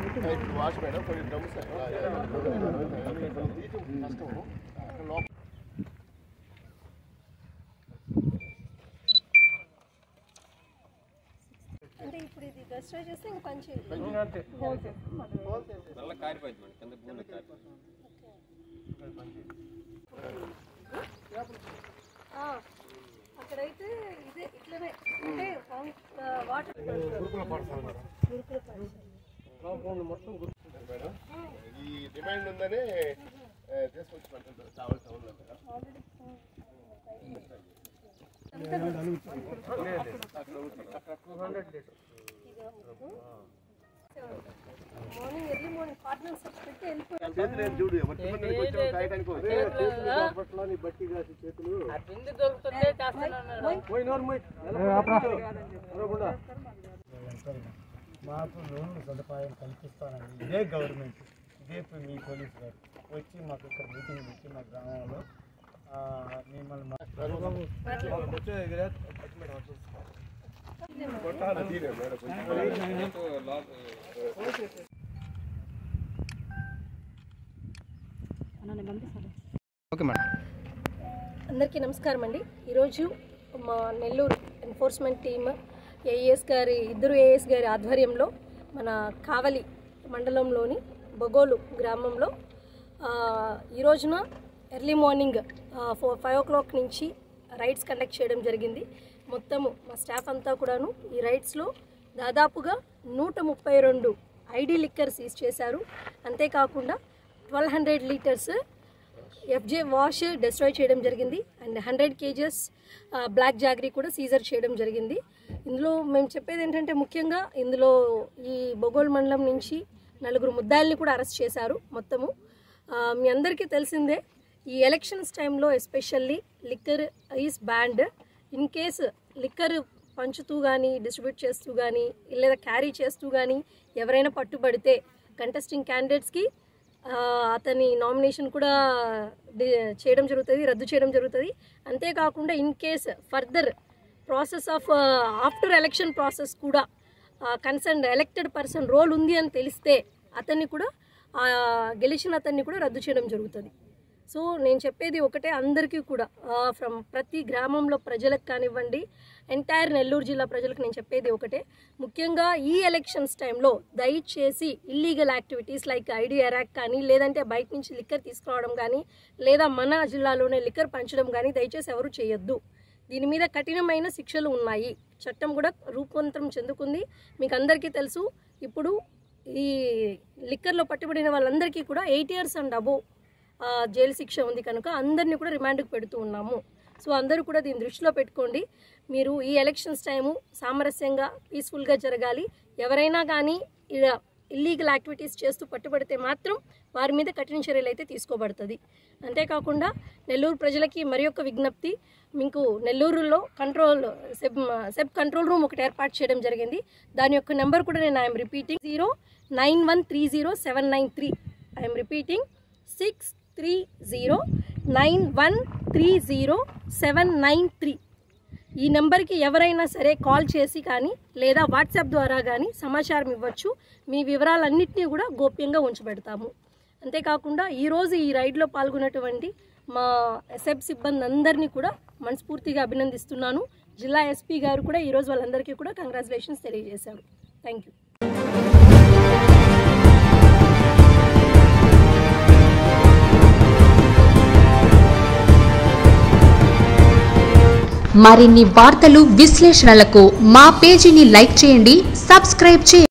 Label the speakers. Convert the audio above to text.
Speaker 1: ఇప్పుడు wash madam కొన్ని drums కష్టము లోపల
Speaker 2: అంటే ఇప్పుడు ఇది డిస్ట్రాయ్ చేస్తే ఇంకా పని చేయదు
Speaker 3: నల్ల కారిపోయింది మేడం కింద భూమి కారిపోయింది
Speaker 2: ఆ, అక్కడైతే ఇదే ఇట్లనే అంటే వాటర్ గురుకుల పాఠశాల
Speaker 1: మేడం ఈ డిమాండ్ ఉందని ఆ, తీసుకొచ్చి పెడుతుంటారు చావల్ టౌన్లో కదా
Speaker 2: మార్నింగ్ ఎర్లీ మార్నింగ్ పార్ట్నర్స్ పెట్టి వెళ్ళిపోయి
Speaker 1: చేతులు ఏం చూడు ఎవరి తిమ్మడికి వచ్చావు కాయటానికి వచ్చావు.
Speaker 4: మాకు లోన్ సదుపాయం కల్పిస్తానండి ఇదే గవర్నమెంట్ ఇదే మీ పోలీస్ గారు వచ్చి మాకు ఇక్కడ మీటింగ్ పెట్టి మా గ్రామంలో ఆ, మిమ్మల్ని మా-
Speaker 1: కొట్టాలి దీనే మేడం కొంచెం.
Speaker 5: ఓకే మేడం
Speaker 2: అందరికీ నమస్కారం అండి ఈరోజు మా నెల్లూరు ఎన్ఫోర్స్మెంట్ టీమ్ ఏఎస్ గారి ఇద్దరు ఏఎస్ గారి ఆధ్వర్యంలో మన కావలి మండలంలోని బొగోలు గ్రామంలో ఆ, ఈ రోజున early morning four five o'clock నుంచి రైడ్స్ కండక్ట్ చేయడం జరిగింది మొత్తము మా స్టాఫ్ అంతా కూడాను ఈ రైడ్స్లో దాదాపుగా నూట ముప్పై రెండు ఐడి లిక్కర్ సీజ్ చేశారు అంతేకాకుండా twelve hundred litres FJ wash destroy చేయడం జరిగింది and hundred kgs black jaggery కూడా సీజర్ చేయడం జరిగింది ఇందులో మేము చెప్పేది ఏంటంటే ముఖ్యంగా ఇందులో ఈ బొగోల్ మండలం నుంచి నలుగురు ముద్దాయిల్ని కూడా అరెస్ట్ చేశారు మొత్తము ఆ, మీ అందరికీ తెలిసిందే ఈ ఎలక్షన్స్ టైంలో especially liquor is banned in case liquor పంచుతూ కానీ డిస్ట్రిబ్యూట్ చేస్తూ కానీ లేదా క్యారీ చేస్తూ కానీ ఎవరైనా పట్టుబడితే కంటెస్టింగ్ క్యాండిడేట్స్కి ఆ, అతని నామినేషన్ కూడా డి- చేయడం జరుగుతుంది రద్దు చేయడం జరుగుతుంది అంతేకాకుండా in case further process of after election process కూడా కన్సర్న్ ఎలక్టెడ్ పర్సన్ రోల్ ఉంది అని తెలిస్తే అతన్ని కూడా ఆ, గెలిచిన అతన్ని కూడా రద్దు చేయడం జరుగుతుంది సో నేను చెప్పేది ఒకటే అందరికీ కూడా ఫ్రమ్ ప్రతి గ్రామంలో ప్రజలకు కానివ్వండి ఎంటైర్ నెల్లూరు జిల్లా ప్రజలకు నేను చెప్పేది ఒకటే ముఖ్యంగా ఈ ఎలక్షన్స్ టైంలో దయచేసి illegal activities like ID arrack కానీ లేదంటే బయట నుంచి లిక్కర్ తీసుకురావడం కానీ లేదా మన జిల్లాలోనే లిక్కర్ పంచడం కానీ దయచేసి ఎవరు చేయొద్దు దీని మీద కఠినమైన శిక్షలు ఉన్నాయి చట్టం కూడా రూపాంతరం చెందుకుంది మీకు అందరికీ తెలుసు ఇప్పుడు ఈ లిక్కర్లో పట్టుబడిన వాళ్ళందరికీ కూడా eight years and above jail శిక్ష ఉంది కనుక అందరినీ కూడా రిమాండ్కి పెడుతూ ఉన్నాము సో అందరూ కూడా దీన్ని దృష్టిలో పెట్టుకోండి మీరు ఈ ఎలక్షన్స్ టైము సామరస్యంగా పీస్ఫుల్గా జరగాలి ఎవరైనా కానీ ఇలా ఇల్లీగల్ యాక్టివిటీస్ చేస్తూ పట్టుబడితే మాత్రం వారి మీద కఠిన చర్యలు అయితే తీసుకోబడుతుంది అంతేకాకుండా నెల్లూరు ప్రజలకి మరి యొక్క విజ్ఞప్తి మీకు నెల్లూరులో control SEB SEB control room ఒకటి ఏర్పాటు చేయడం జరిగింది దాని యొక్క నెంబర్ కూడా నేను I'm repeating zero nine one three zero seven nine three I'm repeating six three zero nine one three zero seven nine three ఈ నెంబర్కి ఎవరైనా సరే కాల్ చేసి కానీ లేదా వాట్సాప్ ద్వారా కానీ సమాచారం ఇవ్వచ్చు మీ వివరాలన్నింటినీ కూడా గోప్యంగా ఉంచబెడతాము అంతేకాకుండా ఈరోజు ఈ రైడ్లో పాల్గొన్నటువంటి మా ఎస్ఎఫ్ సిబ్బంది అందరినీ కూడా మనస్ఫూర్తిగా అభినందిస్తున్నాను జిల్లా ఎస్పీ గారు కూడా ఈరోజు వాళ్ళందరికీ కూడా కంగ్రాచులేషన్స్ తెలియజేశారు థ్యాంక్ యూ
Speaker 6: మరిన్ని వార్తలు విశ్లేషణలకు మా పేజీని లైక్ చేయండి సబ్స్క్రైబ్ చేయండి